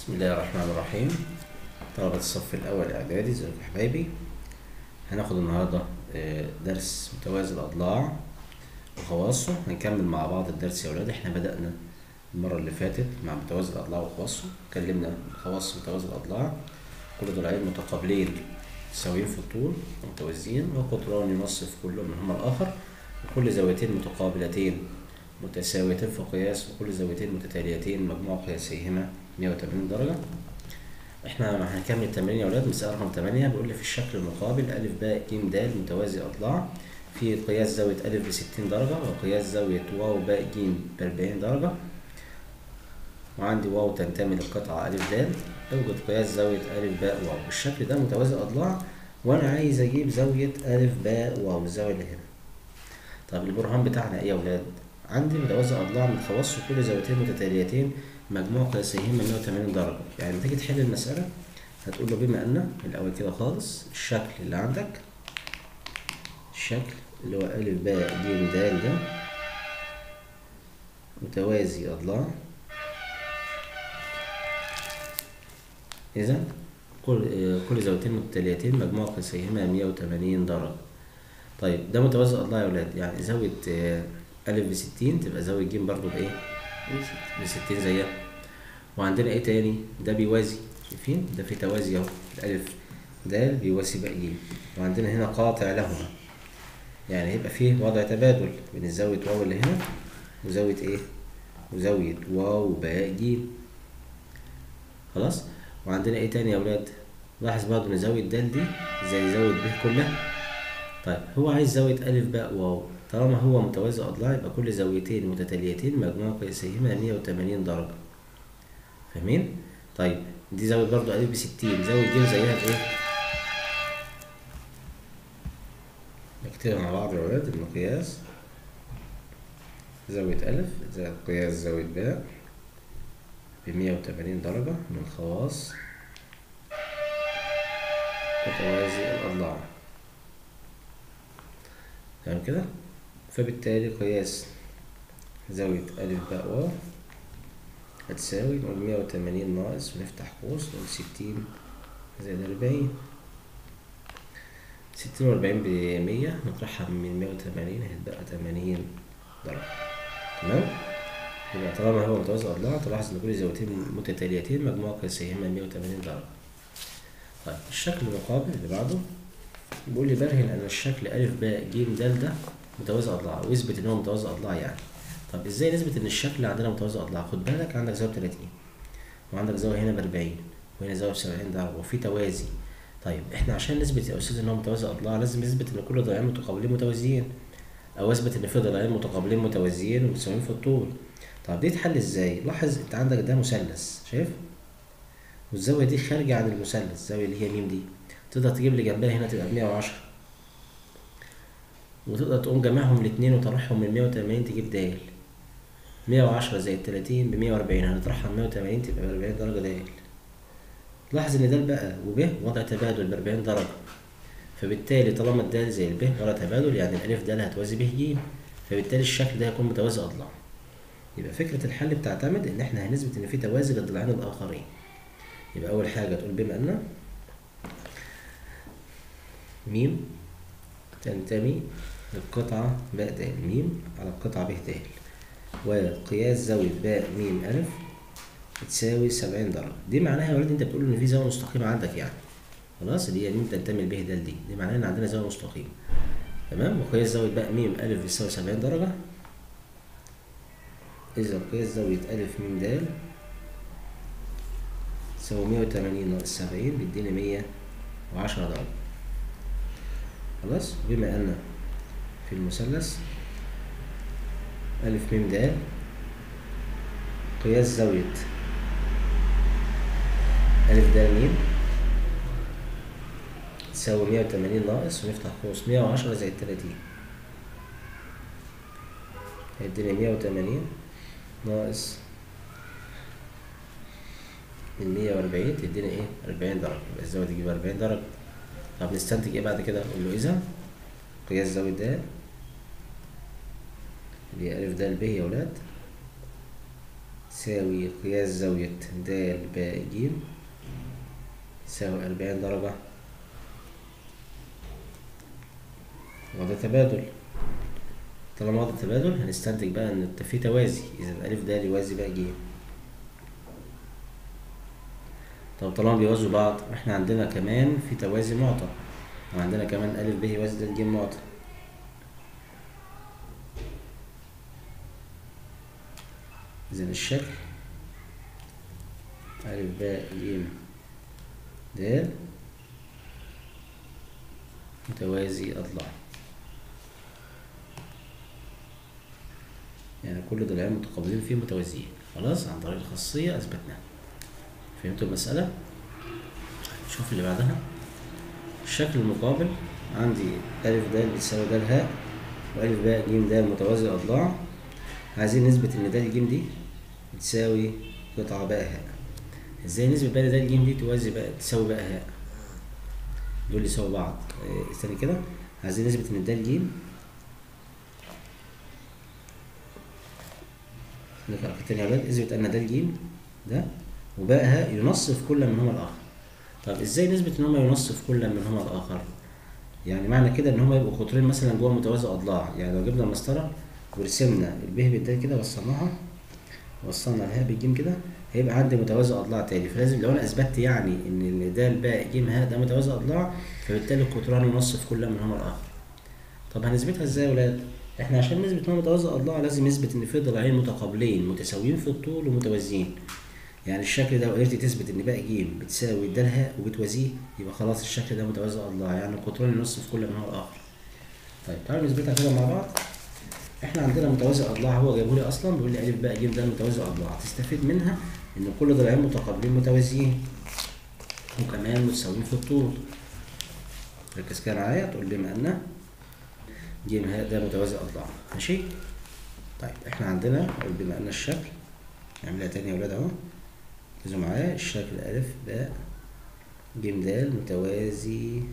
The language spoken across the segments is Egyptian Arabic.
بسم الله الرحمن الرحيم طلبة الصف الأول إعدادي ازيكم يا حبايبي هناخد النهاردة آه، درس متوازي الأضلاع وخواصه هنكمل مع بعض الدرس يا ولاد احنا بدأنا المرة اللي فاتت مع متوازي الأضلاع وخواصه اتكلمنا عن خواص متوازي الأضلاع كل ضلعين متقابلين متساويين في الطول ومتوازيين وقطران ينصف كل منهما الآخر وكل زاويتين متقابلتين متساويتين في قياس وكل زاويتين متتاليتين مجموع قياسيهما 180 درجة احنا هنكمل التمرين يا ولاد مسألة رقم 8 بيقول لي في الشكل المقابل أ ب ج د متوازي أضلاع في قياس زاوية أ ب 60 درجة وقياس زاوية واو ب ج ب 40 درجة وعندي واو تنتمي للقطعة أ د اوجد قياس زاوية أ ب واو الشكل ده متوازي أضلاع وأنا عايز أجيب زاوية أ ب واو الزاوية اللي هنا طب البرهان بتاعنا إيه يا ولاد؟ عندي متوازي أضلاع من خواص كل زاويتين متتاليتين مجموع قياسيهما 180 درجة يعني تيجي تحل المسألة هتقول له بما أن الأول كده خالص الشكل اللي عندك الشكل اللي هو أ ب ج د ده متوازي أضلاع إذا كل آه، كل زاويتين متتاليتين مجموع قياسيهما 180 درجة طيب ده متوازي أضلاع يا ولاد يعني زاوية آه، أ ب 60 تبقى زاوية ج برضه بإيه؟ ب 60 زيها وعندنا ايه تاني ده بيوازي شايفين ده في توازي اهو الالف ده بيوازي بقى ج وعندنا هنا قاطع لهما يعني هيبقى فيه وضع تبادل بين الزاوية واو اللي هنا وزاوية ايه وزاوية واو باء ج خلاص وعندنا ايه تاني يا ولاد لاحظ برضه ان زاوية د دي زي زاوية ب كلها طيب هو عايز زاوية ألف باء واو طالما هو متوازي أضلاع يبقى كل زاويتين متتاليتين مجموع قياسيهما 180 درجة فاهمين؟ طيب دي زاوية برضو ألف بستين زاوية ج زيها بإيه؟ نكتبها مع بعض يا ولاد المقياس زاوية ألف زائد قياس زاوية باء بمية وتمانين درجة من خواص متوازي الأضلاع تمام كده؟ فبالتالي قياس زاوية ألف باء واو هتساوي نقول مية وتمانين ناقص ونفتح قوس نقول ستين زائد أربعين ستين وأربعين بمية نطرحها من مية وتمانين هتبقى تمانين درجة تمام يبقى طالما هو متوازي أضلاع تلاحظ إن كل زاويتين متتاليتين مجموع قياسيهما مية وتمانين درجة طيب الشكل المقابل اللي بعده بيقول لي برهن أن الشكل أ ب ج د ده متوازي أضلاع ويثبت إن هو متوازي أضلاع يعني طب ازاي نثبت ان الشكل عندنا متوازي اضلاع خد بالك عندك زاويه 30 وعندك زاويه هنا ب 40 وهنا زاويه ب 70 درجه وفي توازي طيب احنا عشان نثبت يا استاذ ان هو متوازي اضلاع لازم نثبت ان كل ضلعين متقابلين متوازيين او اثبت ان في ضلعين متقابلين متوازيين ومتساويين في الطول طب دي تحل ازاي لاحظ انت عندك ده مثلث شايف والزاويه دي خارجه عن المثلث الزاويه اللي هي م دي تقدر تجيب لي جنبها هنا تبقى 110 وتقدر تقوم جمعهم الاثنين وطرحهم من 180 تجيب د 110 زائد 30 ب 140 هنطرحها من 180 تبقى ب 40 درجة د لاحظ ان د بقى وب وضع تبادل ب 40 درجة فبالتالي طالما الد زي الب وضع تبادل يعني الالف د هتوازي ب ج فبالتالي الشكل ده هيكون متوازي اضلاع يبقى فكرة الحل بتعتمد ان احنا هنثبت ان في توازي للضلعين الاخرين يبقى اول حاجة تقول بما ان م تنتمي للقطعة باء د م على القطعة ب د وقياس زاوية باء م ألف تساوي سبعين درجة دي معناها يا ولد انت بتقول ان في زاوية مستقيمة عندك يعني خلاص اللي هي م تنتمي لب د دي دي معناها ان عندنا زاوية مستقيمة تمام وقياس زاوية باء م ألف بتساوي سبعين درجة إذا قياس زاوية ألف م د تساوي مية وتمانين ناقص سبعين بيديني مية وعشرة درجة خلاص بما أن في المثلث ألف م د قياس زاوية ألف د م تساوي مية وتمانين ناقص ونفتح قوس مية وعشرة زائد تلاتين هيديني مية وتمانين ناقص من مية وأربعين تديني إيه أربعين درجة يبقى الزاوية تجيب أربعين درجة طب نستنتج إيه بعد كده أقول له إذا قياس زاوية د اللي هي ألف د ب يا ولاد تساوي قياس زاوية د ب ج تساوي أربعين درجة وده تبادل طالما ده تبادل هنستنتج بقى ان في توازي اذا ألف د يوازي بقى ج طب طالما بيوازوا بعض احنا عندنا كمان في توازي معطى وعندنا كمان ألف ب يوازي د ج معطى إذا الشكل ألف باء ج د متوازي أضلاع يعني كل ضلعين متقابلين فيه متوازيين خلاص عن طريق الخاصية أثبتناها فهمتوا المسألة؟ شوف اللي بعدها الشكل المقابل عندي ألف د بتساوي د هاء وألف باء ج د متوازي الأضلاع عايزين نثبت إن د ج دي بتساوي قطعة باء هاء ازاي نثبت بقى د ج دي توازي بقى تساوي باء هاء دول يساوي بعض إيه، استني كده عايزين نثبت إن د ج نقرأ تاني يا ولاد اثبت أن د ج ده وباء هاء ينصف كل منهما الآخر طب ازاي نثبت ان هما ينصف كل منهما الاخر يعني معنى كده ان هما يبقوا قطرين مثلا جوه متوازي اضلاع يعني لو جبنا المسطره ورسمنا الب بالدال كده وصلناها وصلنا الهاء بالجيم كده هيبقى عندي متوازي اضلاع تاني فلازم لو انا اثبتت يعني ان د باء ج هاء ده متوازي اضلاع فبالتالي القطران ينصف كل منهما الاخر طب هنثبتها ازاي يا ولاد احنا عشان نثبت ان هو متوازي اضلاع لازم نثبت ان في ضلعين متقابلين متساويين في الطول ومتوازيين يعني الشكل ده لو قدرت تثبت ان باء ج بتساوي د هاء وبتوازيه يبقى خلاص الشكل ده متوازي اضلاع يعني القطران ينصف كل منهما الاخر طيب تعالوا نثبتها كده مع بعض احنا عندنا متوازي اضلاع هو جايبه لي اصلا بيقول لي الف باء ج ده متوازي اضلاع تستفيد منها ان كل ضلعين متقابلين متوازيين وكمان متساويين في الطول ركز كده معايا تقول لي ما ان ج هاء ده متوازي اضلاع ماشي طيب احنا عندنا قول بما ان الشكل نعملها تاني يا ولاد اهو ركزوا معايا الشكل ألف باء ج د متوازي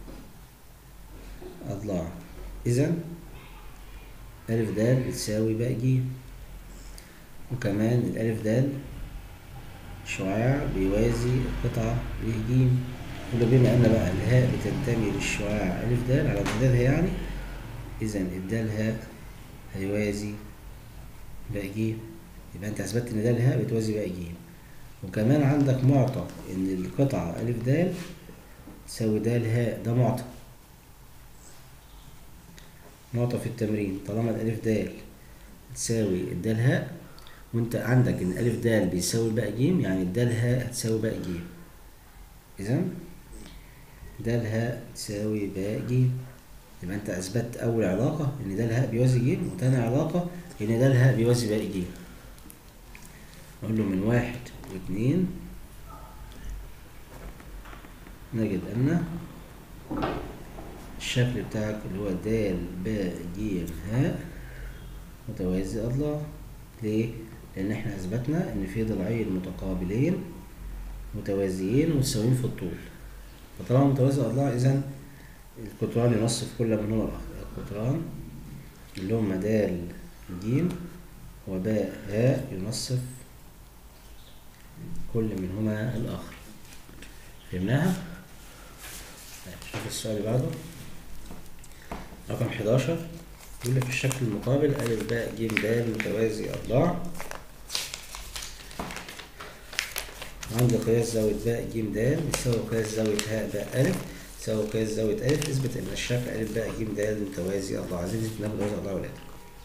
أضلاع إذا ألف د بتساوي باء ج وكمان الألف د شعاع بيوازي القطعة ب ج ولو بما أن بقى الهاء بتنتمي للشعاع ألف د على امتدادها يعني إذا الدال هاء هيوازي باء ج يبقى أنت أثبتت إن د الهاء بتوازي باء ج وكمان عندك معطى ان القطعة ألف د تساوي د هاء ده معطى معطى في التمرين طالما الألف د تساوي الد هاء وانت عندك ان ألف د بيساوي باء ج يعني الد هاء هتساوي باء ج إذا د هاء تساوي باء ج يبقى انت أثبتت أول علاقة ان د هاء بيوازي ج وتاني علاقة ان د هاء بيوازي باء ج نقول له من واحد واثنين نجد أن الشكل بتاعك اللي هو د ب ج هاء متوازي أضلاع ليه؟ لأن احنا أثبتنا إن في ضلعين متقابلين متوازيين ومتساويين في الطول فطالما متوازي أضلاع إذا القطران ينصف كل منهما الآخر القطران اللي هما د ج وباء هاء ينصف كل منهما الآخر فهمناها؟ طيب شوف السؤال اللي بعده رقم 11 يقول لك الشكل المقابل أ باء ج د متوازي أضلاع عند قياس زاوية باء ج د بتساوي قياس زاوية هاء باء أ تساوي قياس زاوية أ اثبت إن الشكل أ باء ج د متوازي أضلاع عايزين نثبت إنها متوازي أضلاع ولا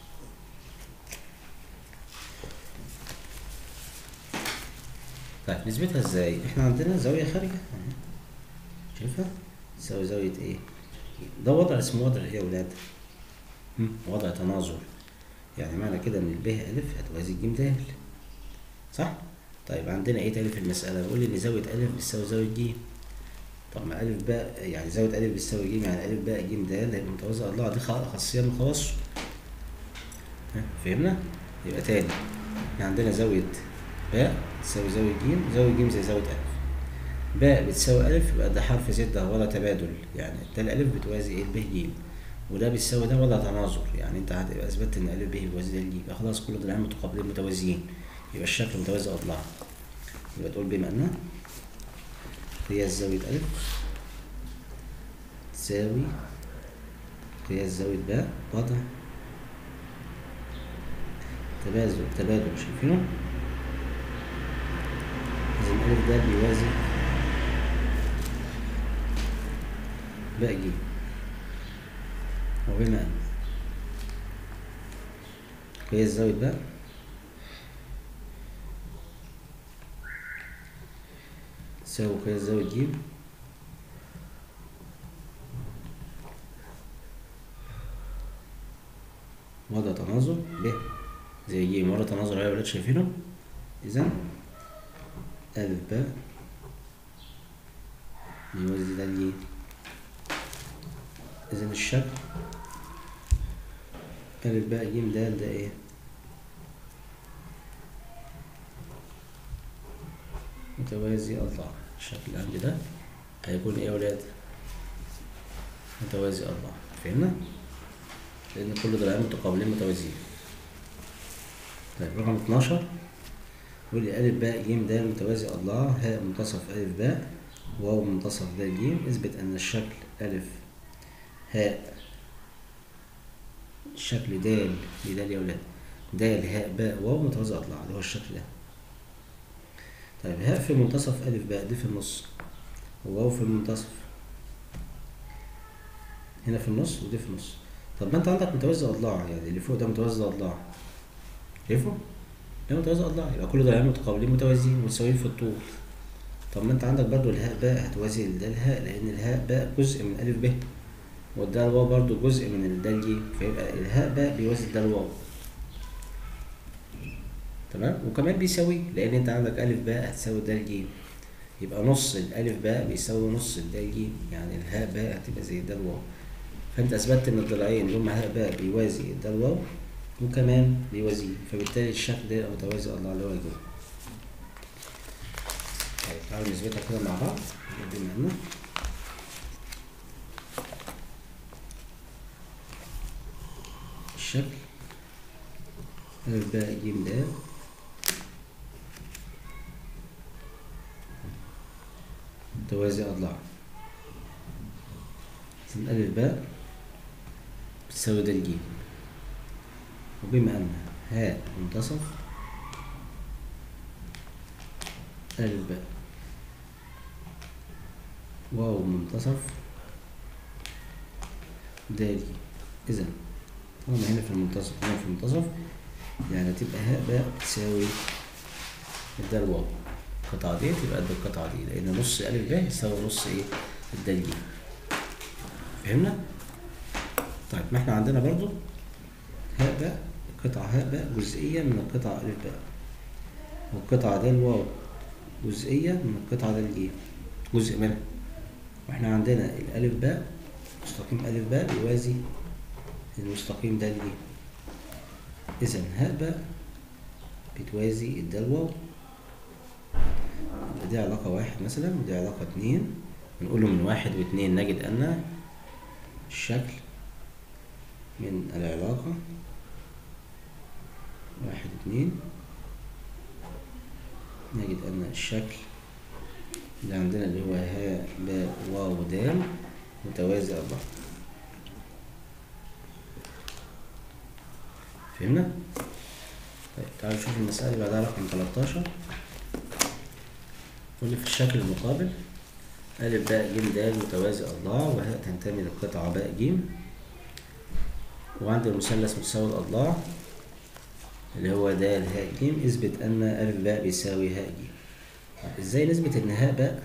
طيب نثبتها ازاي؟ احنا عندنا زاوية خارجة اهي. شايفها؟ تساوي زاوية ايه؟ ده وضع اسمه وضع ايه يا ولاد؟ هم؟ وضع تناظر يعني معنى كده ان الب ألف هتوازي الج د صح؟ طيب عندنا ايه تاني في المسألة؟ بيقول لي ان زاوية ألف بتساوي زاوية ج طب ما ألف باء يعني زاوية ألف بتساوي ج يعني ألف باء ج د هيبقى متوازي أضلاع دي خاصية من خواصه ها، فهمنا؟ يبقى تاني احنا عندنا زاوية باء تساوي زاوية ج زاوية ج زي زاوية ألف باء بتساوي ألف يبقى ده حرف زد ولا تبادل يعني ده الألف بتوازي ايه ب ج وده بتساوي ده ولا تناظر يعني انت هتبقى اثبتت ان ألف ب بيوازي ده ج يبقى خلاص كل ضلعين متقابلين متوازيين يبقى الشكل متوازي أضلاع يبقى تقول بما أن قياس زاوية ألف تساوي قياس زاوية باء وضع تبادل تبادل شايفينه إذا ألف ده بيوازي باء ج وبما أن قياس زاوية باء تساوي قياس زاوية ج وضع تناظر ب زي ج مرة تناظر اهي يا ولاد شايفينه إذا ألف باء يوازي ده ج إذا الشكل ألف باء ج د ده إيه؟ متوازي أضلاع الشكل اللي عندي ده هيكون إيه يا ولاد؟ متوازي أضلاع فهمنا؟ لأن كل ضلعين متقابلين متوازيين طيب رقم 12 يقول لي ألف باء ج د متوازي أضلاع هاء منتصف ألف باء واو منتصف د ج اثبت أن الشكل ألف هاء الشكل د دي د يا ولاد د هاء باء واو متوازي أضلاع اللي هو الشكل ده طيب هاء في منتصف ألف باء دي في النص وواو في المنتصف هنا في النص ودي في النص طب ما انت عندك متوازي اضلاع يعني اللي فوق ده متوازي اضلاع شايفه؟ ده متوازي اضلاع يبقى كل ضلعين متقابلين متوازيين متساويين في الطول طب ما انت عندك برضو الهاء باء هتوازي ده الهاء لان الهاء باء جزء من الف ب والدال واو برضو جزء من الدال ج فيبقى الهاء باء بيوازي الدال واو تمام وكمان بيساوي لان انت عندك الف باء هتساوي دال ج يبقى نص الالف باء بيساوي نص الدال ج يعني الهاء باء هتبقى زي الدال واو فانت اثبتت ان الضلعين اللي هم هاء باء بيوازي الدال واو وكمان بيوازيه فبالتالي الشكل ده يبقى متوازي الله اللي هو الجو طيب تعالوا نثبتها كده مع بعض بما ان الشكل ألف باء ج د متوازي أضلاع إذن ألف باء بتساوي د ج وبما أن هاء منتصف ألف باء واو منتصف د ج إذا هما هنا في المنتصف هنا في المنتصف يعني تبقى هاء باء تساوي الدال واو القطعة دي تبقى قد القطعة دي لأن نص ألف باء يساوي نص إيه الدال ج فهمنا؟ طيب ما احنا عندنا برضو هاء باء قطعة هاء باء جزئية من القطعة ألف باء والقطعة دال واو جزئية من القطعة دال ج جزء منها واحنا عندنا الألف باء مستقيم ألف باء بيوازي المستقيم دال ج إذا هاء باء بتوازي الدال واو يبقى دي علاقة واحد مثلا ودي علاقة اتنين بنقول له من واحد واتنين نجد أن الشكل من العلاقة واحد اتنين نجد أن الشكل اللي عندنا اللي هو هاء باء واو دال متوازي أربعة فهمنا؟ طيب تعالوا نشوف المسألة اللي بعدها رقم 13 واللي في الشكل المقابل ألف باء ج د متوازي أضلاع وهاء تنتمي للقطعة باء ج وعند المثلث متساوي الأضلاع اللي هو د هاء ج اثبت أن ألف باء بيساوي هاء ج ازاي نثبت ان هاء باء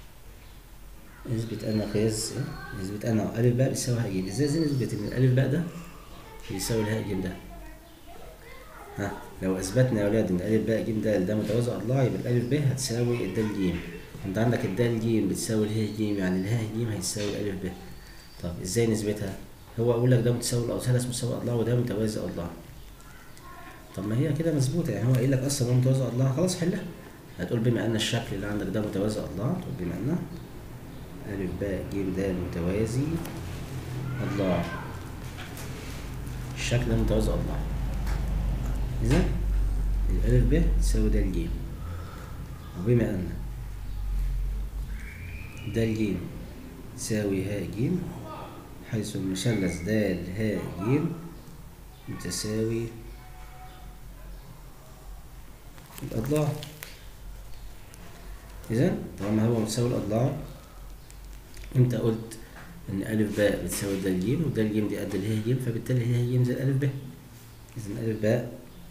نثبت ان قياس نثبت ان الف باء بيساوي هاء ج ازاي ازاي نثبت ان الالف باء ده بيساوي الهاء ج ده ها لو اثبتنا يا اولاد ان الف باء ج د ده متوازي اضلاع يبقى الالف ب هتساوي الدال ج انت عندك الدال ج بتساوي الهاء ج يعني الهاء ج هيساوي الالف ب طب ازاي نثبتها هو اقول لك ده متساوي الاثلث متساوي اضلاع وده متوازي اضلاع طب ما هي كده مظبوطه يعني هو قايل لك اصلا هو متوازي اضلاع خلاص حلها هتقول بما ان الشكل اللي عندك ده متوازي اضلاع تقول بما ان الف باء ج د متوازي اضلاع الشكل ده متوازي اضلاع اذا الألف ب تساوي د ج وبما أن د ج تساوي ه ج حيث المثلث د ه ج متساوي الأضلاع إذا طالما هو متساوي الأضلاع أنت قلت إن ألف باء بتساوي د ج وده الجيم دي قد الهي جيم فبالتالي هي جيم زي الألف باء إذا ألف باء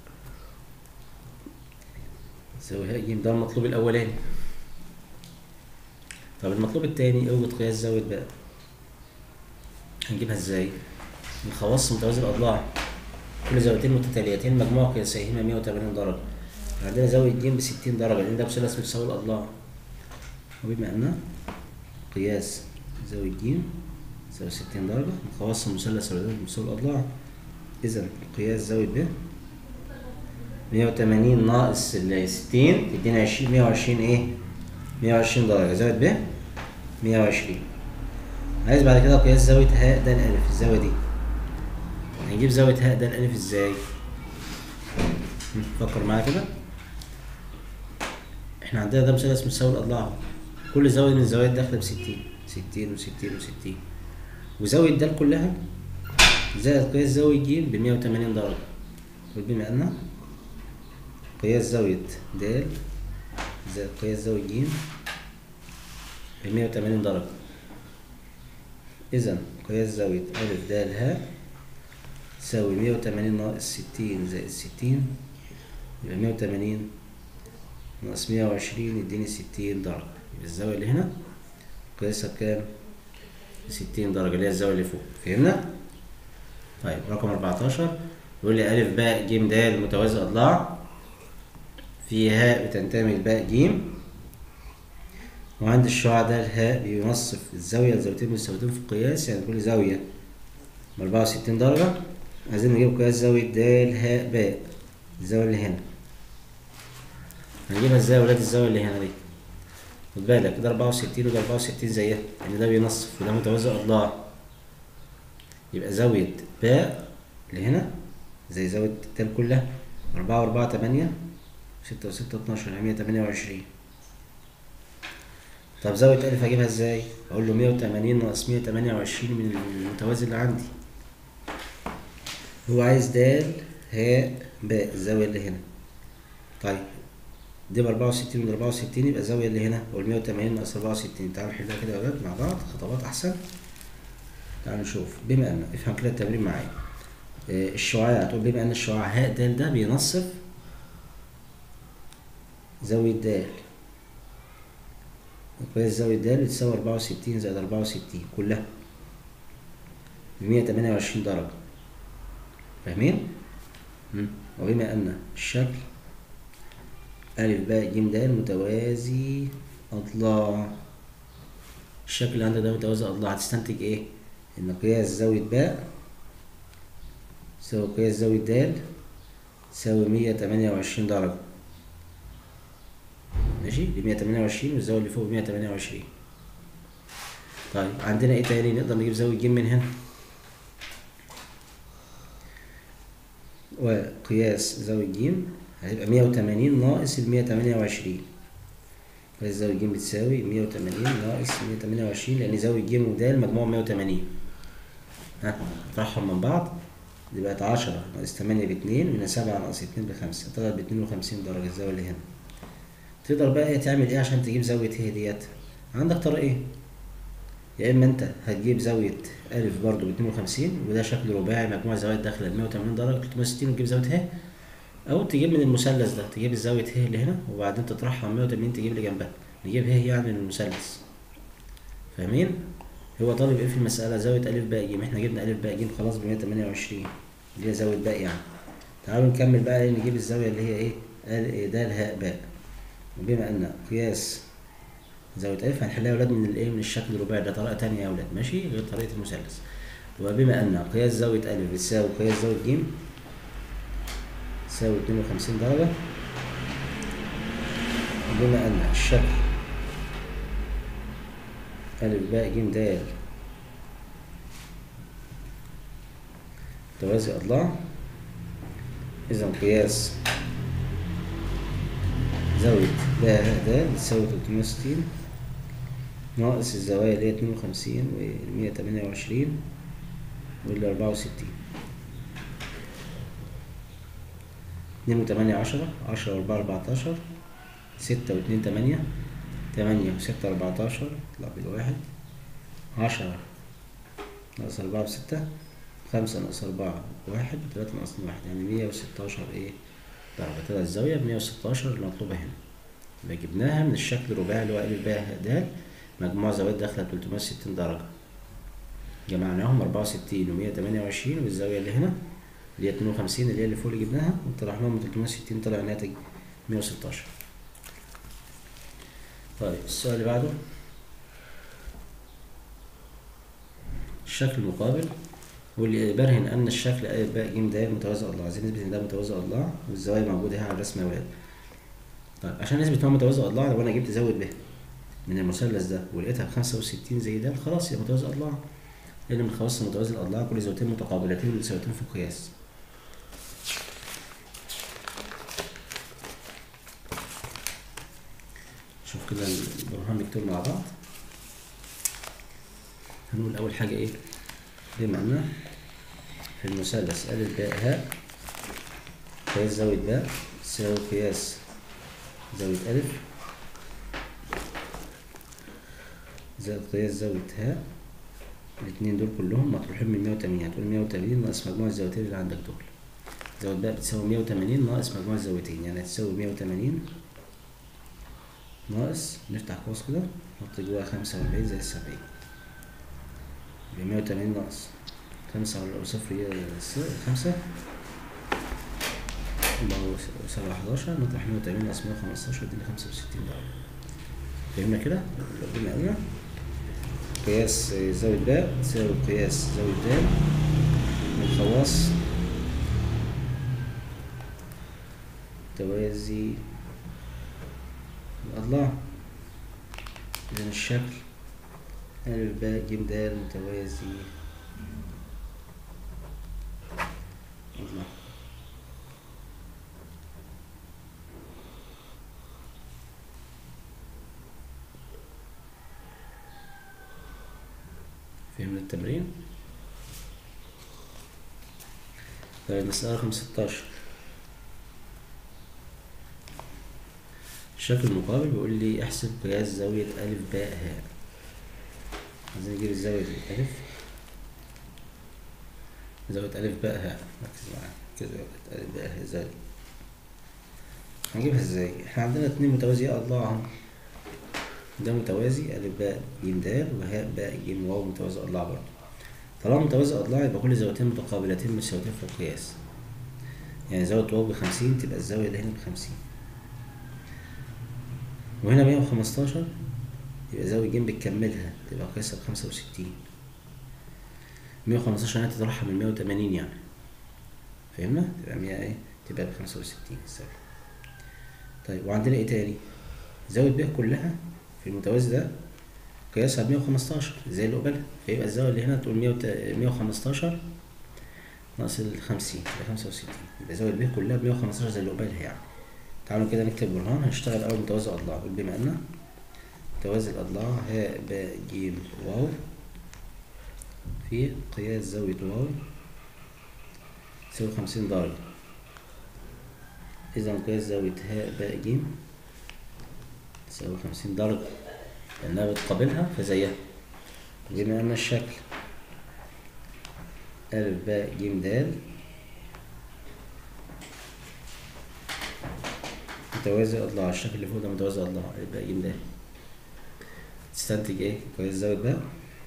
تساوي هي جيم ده المطلوب الأولاني طب المطلوب التاني اوجد قياس زاوية باء هنجيبها ازاي؟ من خواص متوازي الأضلاع كل زاويتين متتاليتين مجموع قياسيهما 180 درجة عندنا زاوية ج ب 60 درجة لأن ده مثلث متساوي الأضلاع وبما أن قياس زاوية ج تساوي 60 درجة من خواص المثلث الذي متساوي الأضلاع إذا قياس زاوية ب 180 ناقص ال 60 تدينا 20 120 إيه؟ 120 درجة زاوية ب 120 عايز بعد كده قياس زاوية هاء د ألف الزاوية دي هنجيب زاوية هاء د ألف إزاي؟ فكر معايا كده احنا عندنا ده مثلث متساوي الأضلاع كل زاوية من الزوايا داخلة بستين ستين وستين وستين وزاوية د كلها زائد قياس زاوية ج بمية وتمانين درجة وبما أن قياس زاوية د زائد قياس زاوية ج بمية وتمانين درجة إذا قياس زاوية أ د ه تساوي مية وتمانين ناقص ستين زائد ستين يبقى مية وتمانين ناقص مية وعشرين يديني ستين درجة يبقى الزاوية اللي هنا قياسها بكام؟ ستين درجة اللي هي الزاوية اللي فوق فهمنا؟ طيب رقم أربعتاشر يقول لي ألف باء ج د متوازي أضلاع في هاء بتنتمي لباء ج وعند الشعاع ده الهاء بينصف الزاوية لزاويتين متساويتين في القياس يعني كل زاوية بأربعة وستين درجة عايزين نجيب قياس زاوية د هاء باء الزاوية اللي هنا هنجيبها ازاي يا ولاد الزاوية اللي هنا دي خد بالك ده أربعة وستين وده أربعة وستين زيها لأن ده بينصف وده متوازي أضلاع يبقى زاوية باء اللي هنا زي زاوية التال كلها أربعة وأربعة تمانية ستة وستة اتناشر يعني مية تمانية وعشرين طب زاوية ألف هجيبها ازاي؟ أقول له مية وتمانين ناقص مية تمانية وعشرين من المتوازي اللي عندي هو عايز د هاء باء الزاوية اللي هنا طيب دي بأربعة وستين وده أربعة وستين يبقى الزاوية اللي هنا والمية وتمانين ناقص أربعة وستين تعالوا نحلها كده يا ولاد مع بعض خطوات أحسن تعالوا نشوف بما أن افهم كده التمرين معايا آه، الشعاع هتقول بما أن الشعاع هاء د ده بينصف زاوية د قياس زاوية د بتساوي أربعة وستين زائد أربعة وستين كلها بمية تمانية وعشرين درجة فاهمين؟ مم. وبما أن الشكل ألف باء ج د متوازي أضلاع الشكل اللي عندك ده متوازي أضلاع هتستنتج إيه؟ إن قياس زاوية باء يساوي قياس زاوية د تساوي مية تمانية وعشرين درجة ماشي دي مية تمانية وعشرين والزاوية اللي فوق مية تمانية وعشرين طيب عندنا إيه تاني نقدر نجيب زاوية ج من هنا وقياس زاوية ج هيبقى مية وتمانين ناقص المية تمانية وعشرين قياس زاوية ج بتساوي مية وتمانين ناقص مية تمانية وعشرين لأن زاوية ج ود مجموع مية وتمانين ها نطرحهم من بعض دي بقت عشرة ناقص تمانية باتنين من سبعة ناقص اتنين بخمسة طلعت باتنين وخمسين درجة الزاوية اللي هنا تقدر بقى إيه تعمل ايه عشان تجيب زاوية هي ديت عندك طريقين يا اما انت هتجيب زاوية ألف برضو باتنين وخمسين وده شكل رباعي مجموع زوايا داخلة بمية وتمانين درجة تلتمية وستين وتجيب زاوية ه أو تجيب من المثلث ده تجيب الزاوية ه اللي هنا وبعدين تطرحها من مية وتمانين تجيب اللي جنبها نجيب ه يعني من المثلث فاهمين؟ هو طالب ايه في المسألة زاوية ألف باء ج احنا جبنا ألف باء ج خلاص بمية تمانية وعشرين اللي هي زاوية باء يعني تعالوا نكمل بقى إيه نجيب الزاوية اللي هي ايه ال- د هاء باء وبما ان قياس زاوية ألف هنحلها يا ولاد من الايه من الشكل الرباعي ده طريقة تانية يا ولاد ماشي غير طريقة المثلث وبما ان قياس زاوية ألف بتساوي قياس زاوية ج تساوي اتنين وخمسين درجة وبما ان الشكل ألف باء ج د توازي أضلاع إذا قياس زاوية باء د بتساوي 360 ناقص الزوايا اللي هي 52 و 128 وال 64 اتنين وتمانية عشرة عشرة وأربعة أربعتاشر ستة واتنين تمانية تمانية وستة أربعتاشر يطلع بالواحد عشرة ناقص أربعة وستة خمسة ناقص أربعة واحد وتلاتة ناقص واحد يعني مية وستاشر إيه درجة طلع الزاوية بمية وستاشر المطلوبة هنا يبقى جبناها من الشكل الرباعي اللي هو ألف باء د مجموع زوايا داخلة تلتمية وستين درجة جمعناهم أربعة وستين ومية تمانية وعشرين والزاوية اللي هنا اللي هي اتنين وخمسين اللي هي اللي فوق اللي جبناها وطرحناهم من تلتمية وستين طلع الناتج مية وستاشر طيب السؤال اللي بعده الشكل المقابل واللي برهن أن الشكل أ ب ج د متوازي أضلاع عايزين نثبت إن ده متوازي أضلاع والزوايا موجودة هنا على الرسم يا ولاد طيب عشان نثبت إن هو متوازي أضلاع لو أنا جبت زاوية ب من المثلث ده ولقيتها بخمسة وستين زي ده خلاص يبقى متوازي أضلاع لأن من خواص متوازي الأضلاع كل زاويتين متقابلتين متساويتين في القياس شوف كده البرهان مكتوب مع بعض هنقول أول حاجة إيه بمعنى في المثلث أ باء هاء قياس زاوية باء تساوي قياس زاوية ألف زائد قياس زاوية هاء الاتنين دول كلهم مطروحين من مية وتمانين هتقول مية وتمانين ناقص مجموع الزاويتين اللي عندك دول زاوية باء بتساوي مية وتمانين ناقص مجموع الزاويتين يعني هتساوي مية وتمانين ناقص نفتح قوس كده نحط جواها خمسة وأربعين زائد السبعين يبقى مية وتمانين ناقص خمسة ولا صفر هي خمسة يبقى سبعة حداشر نطرح مية وتمانين ناقص مية وخمستاشر يدينا خمسة وستين درجة فهمنا كده؟ ربنا قلنا قياس زاوية باء تساوي قياس زاوية د من خواص توازي الأضلاع إذا الشكل ألف باء ج د متوازي أضلاع فهمنا التمرين طيب مسألة رقم ستاشر الشكل المقابل بيقول لي احسب قياس زاوية ألف باء هاء عايزين نجيب الزاوية دي ألف زاوية ألف باء هاء ركز معايا كده زاوية ألف باء هاء زاوية هنجيبها ازاي؟ احنا عندنا اتنين متوازي أضلاع اهو ده متوازي ألف باء ج د وهاء باء ج واو متوازي أضلاع برضه طالما متوازي أضلاع يبقى كل زاويتين متقابلتين مساويتين في القياس يعني زاوية واو بخمسين تبقى الزاوية اللي هنا بخمسين وهنا مية وخمستاشر يبقى زاوية ج بتكملها تبقى قياسها بخمسة وستين مية وخمستاشر يعني تطرحها من مية وتمانين يعني فهمنا؟ تبقى مية ايه؟ تبقى بخمسة وستين الزاوية طيب وعندنا ايه تاني؟ زاوية ب كلها في المتوازي ده قياسها بمية وخمستاشر زي اللي قبلها فيبقى الزاوية اللي هنا تقول مية وخمستاشر ناقص الخمسين يبقى خمسة وستين يبقى زاوية ب كلها بمية وخمستاشر زي اللي قبلها يعني تعالوا كده نكتب برهان هنشتغل أول متوازي أضلاع قول بما أن متوازي الأضلاع هاء باء ج واو في قياس زاوية واو تساوي خمسين درجة إذا قياس زاوية هاء باء ج تساوي خمسين درجة لأنها بتقابلها فزيها بما أن الشكل ألف باء ج د متوازي أضلاع الشكل اللي فوق ده متوازي أضلاع ألف باء ج د تستنتج إيه؟ قياس زاوية باء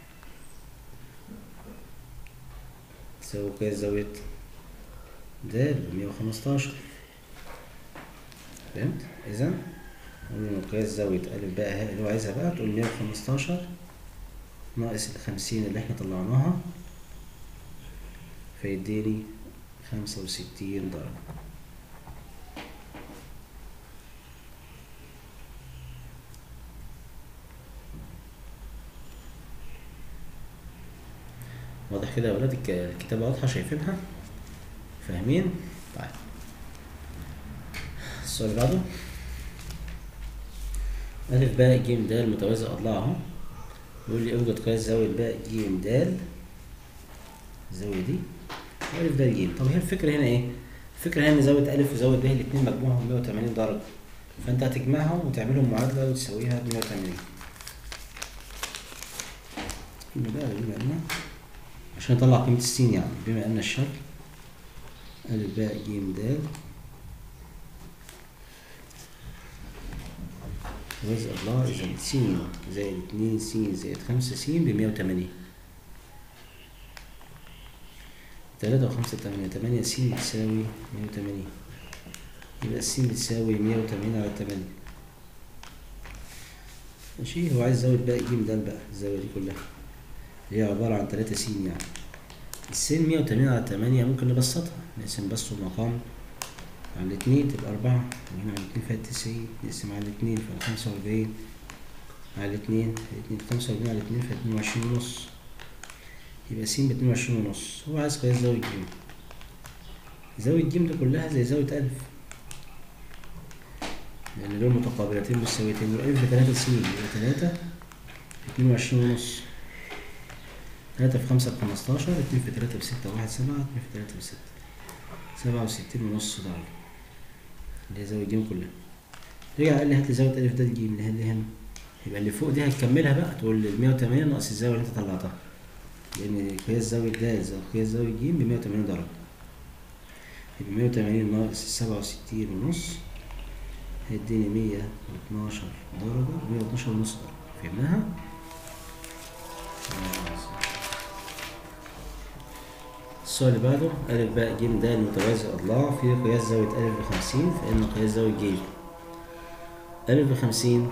تساوي قياس زاوية د بمية وخمستاشر فهمت؟ إذا من قياس زاوية ألف باء هاء اللي هو عايزها بقى تقول مية وخمستاشر ناقص الخمسين اللي احنا طلعناها فيديني خمسة وستين درجة واضح كده يا ولاد الك- الكتابة واضحة شايفينها فاهمين طيب السؤال اللي بعده ألف باء ج د متوازي أضلاع أهو يقول لي اوجد قياس زاوية باء ج د الزاوية دي ألف د ج طب هي الفكرة هنا إيه؟ الفكرة هنا إن زاوية ألف وزاوية ب الاتنين مجموعهم 180 درجة فأنت هتجمعهم وتعملهم معادلة وتساويها ب 180 بما بقى بما أن عشان نطلع قيمة السين يعني بما أن الشكل ألف باء ج د وزن الله إذا س زائد اتنين س زائد خمسة س بمية وتمانين تلاتة وخمسة تمانية تمانية س بتساوي مية وتمانين يبقى الس بتساوي مية وتمانين على تمانية ماشي هو عايز زاوية باقي ج د بقى الزاوية دي كلها اللي هي عبارة عن تلاتة س يعني السين مية وتمانين على تمانية ممكن نبسطها نقسم بس المقام على الاتنين تبقى أربعة وهنا على الاتنين فيها تسعين نقسم على الاتنين فيها خمسة وأربعين على الاتنين الاتنين خمسة وأربعين على الاتنين فيها اتنين وعشرين ونص يبقى س باتنين وعشرين ونص هو عايز قياس زاوية ج زاوية ج دي كلها زي زاوية ألف لأن دول متقابلتين بالساويتين والألف بتلاتة س يبقى تلاتة اتنين وعشرين ونص تلاتة في خمسة بخمستاشر اتنين في تلاتة بستة واحد سبعة اتنين في تلاتة بستة سبعة وستين ونص درجة اللي هي زاوية ج كلها رجع قال لي هات لي زاوية ألف د ج اللي هي اللي هنا يبقى اللي فوق دي هتكملها بقى تقول المية وتمانين ناقص الزاوية اللي أنت طلعتها لأن قياس زاوية د زائد قياس زاوية ج بمية وتمانين درجة يبقى مية وتمانين ناقص السبعة وستين ونص هيديني مية واتناشر درجة مية واتناشر ونص درجة فهمناها؟ السؤال اللي بعده ألف باء ج د متوازي أضلاع في قياس زاوية ألف بخمسين فإن قياس زاوية ج ألف بخمسين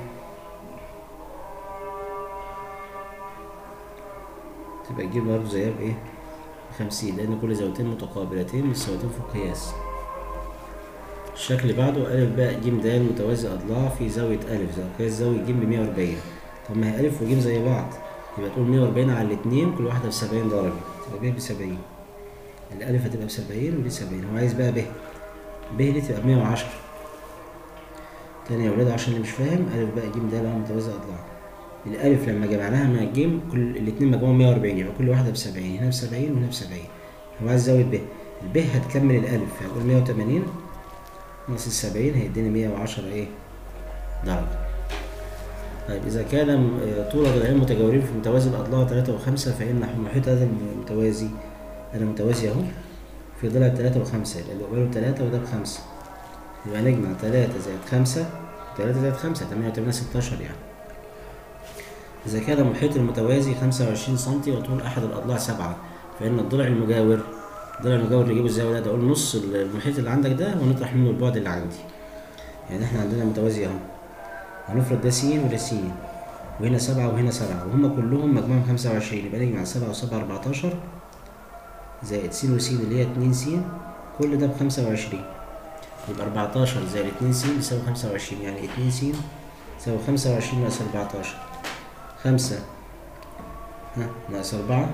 تبقى ج برضه زيها بإيه؟ بخمسين لأن كل زاويتين متقابلتين متساويتين في القياس الشكل اللي بعده ألف باء ج د متوازي أضلاع في زاوية ألف زي قياس زاوية ج بمية وأربعين طب ما هي ألف وج زي بعض يبقى تقول مية وأربعين على الاتنين كل واحدة بسبعين درجة تبقى ب بسبعين الألف هتبقى بسبعين ودي سبعين هو عايز بقى ب ب دي تبقى بمية وعشرة تاني يا ولاد عشان اللي مش فاهم ألف بقى ج د بقى متوازي أضلاع الألف لما جمعناها مع الجيم كل الاتنين مجموعهم مية وأربعين يبقى كل واحدة بسبعين هنا بسبعين وهنا بسبعين هو عايز زاوية ب الب هتكمل الألف هتقول مية وتمانين ناقص السبعين هيديني مية وعشرة إيه درجة طيب إذا كان طول ضلعين متجاورين في متوازي الأضلاع تلاتة وخمسة فإن محيط هذا المتوازي أنا متوازي أهو في ضلع تلاتة وخمسة يبقى اللي قباله تلاتة وده بخمسة يبقى نجمع تلاتة زائد خمسة تلاتة زائد خمسة تمانية وتمانية ستاشر يعني إذا كان محيط المتوازي خمسة وعشرين سنتي وطول أحد الأضلاع سبعة فإن الضلع المجاور الضلع المجاور نجيبه إزاي يا ولاد أقول نص المحيط اللي عندك ده ونطرح منه البعد اللي عندي يعني إحنا عندنا متوازي أهو هنفرض ده س وده س وهنا سبعة وهنا سبعة وهما كلهم مجموعهم خمسة وعشرين يبقى نجمع سبعة وسبعة أربعتاشر زائد س وس اللي هي اتنين س كل ده بخمسة وعشرين يبقى أربعتاشر زائد اتنين س يساوي خمسة وعشرين يعني اتنين س يساوي خمسة وعشرين ناقص أربعتاشر خمسة ها ناقص أربعة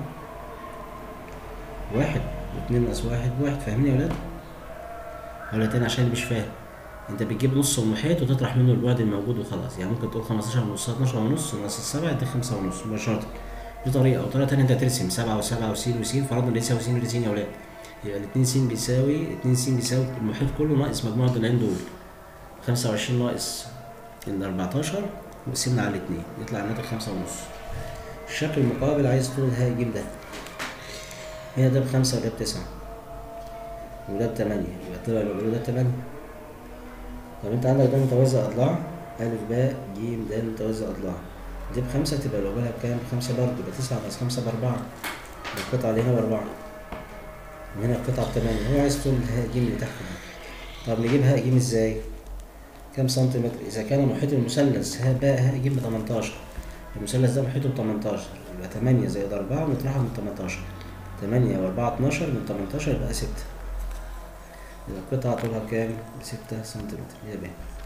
واحد واتنين ناقص واحد واحد فاهمين يا ولاد؟ ولا تاني عشان اللي مش فاهم انت بتجيب نص المحيط وتطرح منه البعد الموجود وخلاص يعني ممكن تقول 15 ونص 12 ونص ناقص السبعة يديك 5 ونص مباشرة دي طريقة أو طريقة تانية أنت ترسم سبعة وسبعة وسين وسين فرضنا اللي يساوي سين ودي سين يا ولاد يبقى الاتنين س بيساوي اتنين س بيساوي المحيط كله ناقص مجموع الضلعين دول خمسة وعشرين ناقص الأربعتاشر وقسمنا على الاتنين يطلع الناتج خمسة ونص الشكل المقابل عايز طول ها يجيب ده هنا ده بخمسة وده بتسعة وده بتمانية يبقى طلع اللي قبله ده بتمانية طب انت عندك ده متوازي أضلاع ألف باء ج د متوازي أضلاع دي بخمسة تبقى لو بالها بكام؟ بخمسة برضه يبقى تسعة ناقص خمسة بأربعة القطعة اللي هنا بأربعة وهنا القطعة بتمانية هو عايز طول هاء ج اللي تحت ده طب نجيب هاء ج ازاي؟ كام سنتيمتر؟ إذا كان محيط المثلث ها باء هاء ج بتمنتاشر المثلث ده محيطه بتمنتاشر يبقى تمانية زائد أربعة ونطرحها من تمنتاشر تمانية وأربعة اتناشر من تمنتاشر يبقى ستة يبقى القطعة طولها كام؟ ستة سنتيمتر هي ب